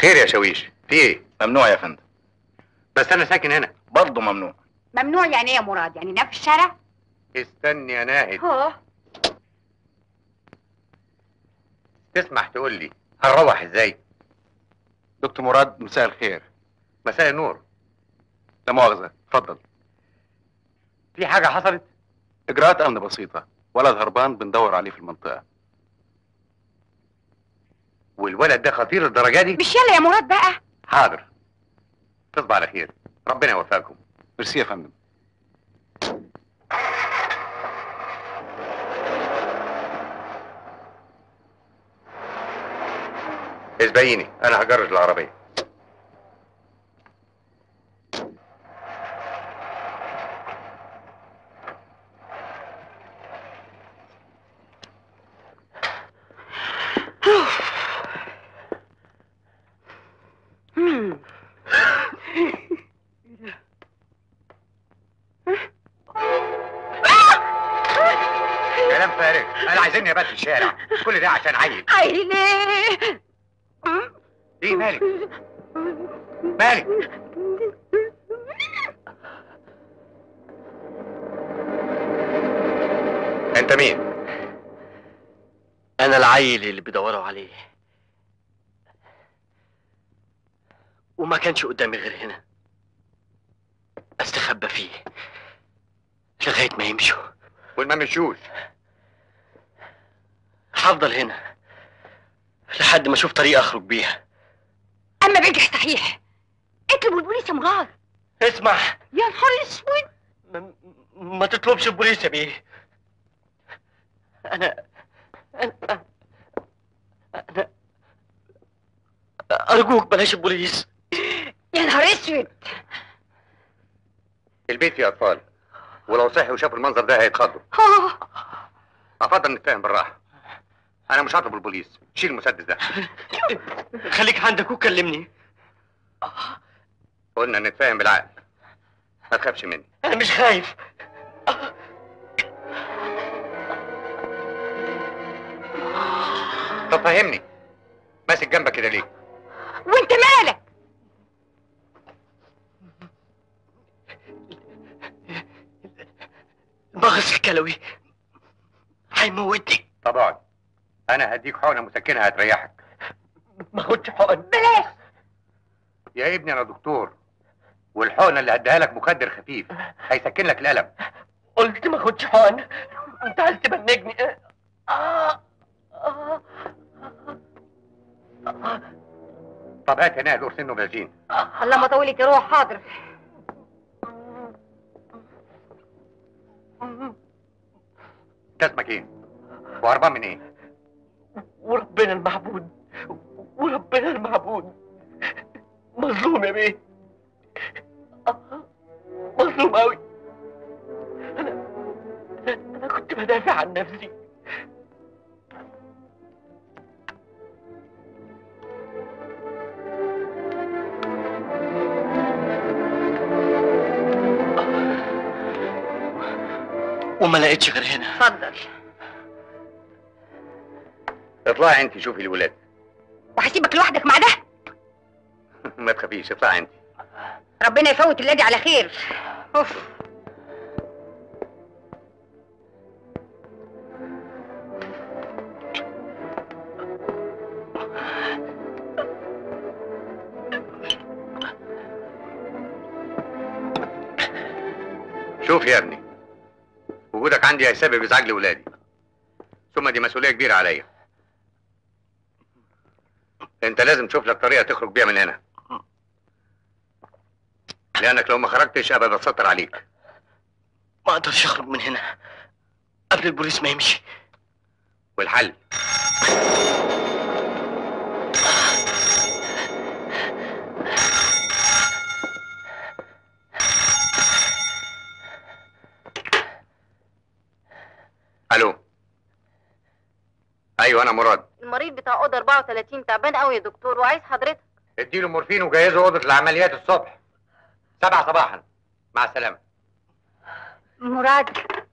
خير يا شويش في ايه ممنوع يا فندم بس انا ساكن هنا برضه ممنوع ممنوع يعني ايه يا مراد يعني نام في الشارع استني يا ناهد هو تسمح تقول لي هنروح ازاي دكتور مراد مساء الخير مساء النور لا مؤاخذة اتفضل في حاجه حصلت إجراءات أمن بسيطة ولد هربان بندور عليه في المنطقة والولد ده خطير الدرجه دي مش يلا يا مراد بقى حاضر تصبح على خير ربنا يوفقكم ميرسي يا فندم اسبقيني انا هجرج العربيه مم. كلام فارغ انا عايزيني ابات في الشارع كل ده عشان عيل عيل ايه مم. ايه مالك مالك انت مين انا العيل اللي بيدوروا عليه وما كانش قدامي غير هنا استخبى فيه لغايه ما يمشوا والما مشوش هفضل هنا لحد ما اشوف طريقه اخرج بيها اما بيجح صحيح اطلبوا البوليس يا مراد اسمع يا نهار اسود ما, ما تطلبش البوليس يا بيه انا انا انا ارجوك بلاش البوليس يا نهار اسود البيت فيه اطفال ولو صحي وشافوا المنظر ده هيتخضوا آه. افضل نتفاهم بالراحه انا مش هطلب البوليس شيل المسدس ده خليك عندك وكلمني قلنا نتفاهم بالعقل ما تخافش مني انا مش خايف طب فهمني ماسك جنبك كده ليه وانت مالك المغص الكلوي هيموتني طب اقعد انا هديك حقنه مسكنه هتريحك ما خدش حقن بلاش يا ابني انا دكتور والحقنه اللي هديها لك مخدر خفيف هيسكن لك الالم قلت ما خدش حقن انت عايز تبنجني آه. آه. طب هات هنا دور سنه بلجين الله ما طولك يا روح حاضر انت اسمك ايه وهربان من ايه وربنا المعبود وربنا المعبود مظلوم يا بيه آه. مظلوم قوي انا انا انا كنت بدافع عن نفسي وما لقيتش غير هنا اتفضل اطلعي انت شوفي الولاد وهسيبك لوحدك مع ده ما تخافيش اطلعي انت ربنا يفوت الذي على خير اوف شوف يا ابني وجودك عندي هيسبب ازعاج لاولادي ثم دي مسؤوليه كبيره عليا انت لازم تشوف لك طريقه تخرج بيها من هنا لانك لو ما خرجتش ابدا اتستر عليك ما اقدرش اخرج من هنا قبل البوليس ما يمشي والحل الو ايوه انا مراد المريض بتاع اوضه 34 تعبان قوي يا دكتور وعايز حضرتك اديله مورفين وجهزه اوضه العمليات الصبح سبعة صباحا مع السلامه مراد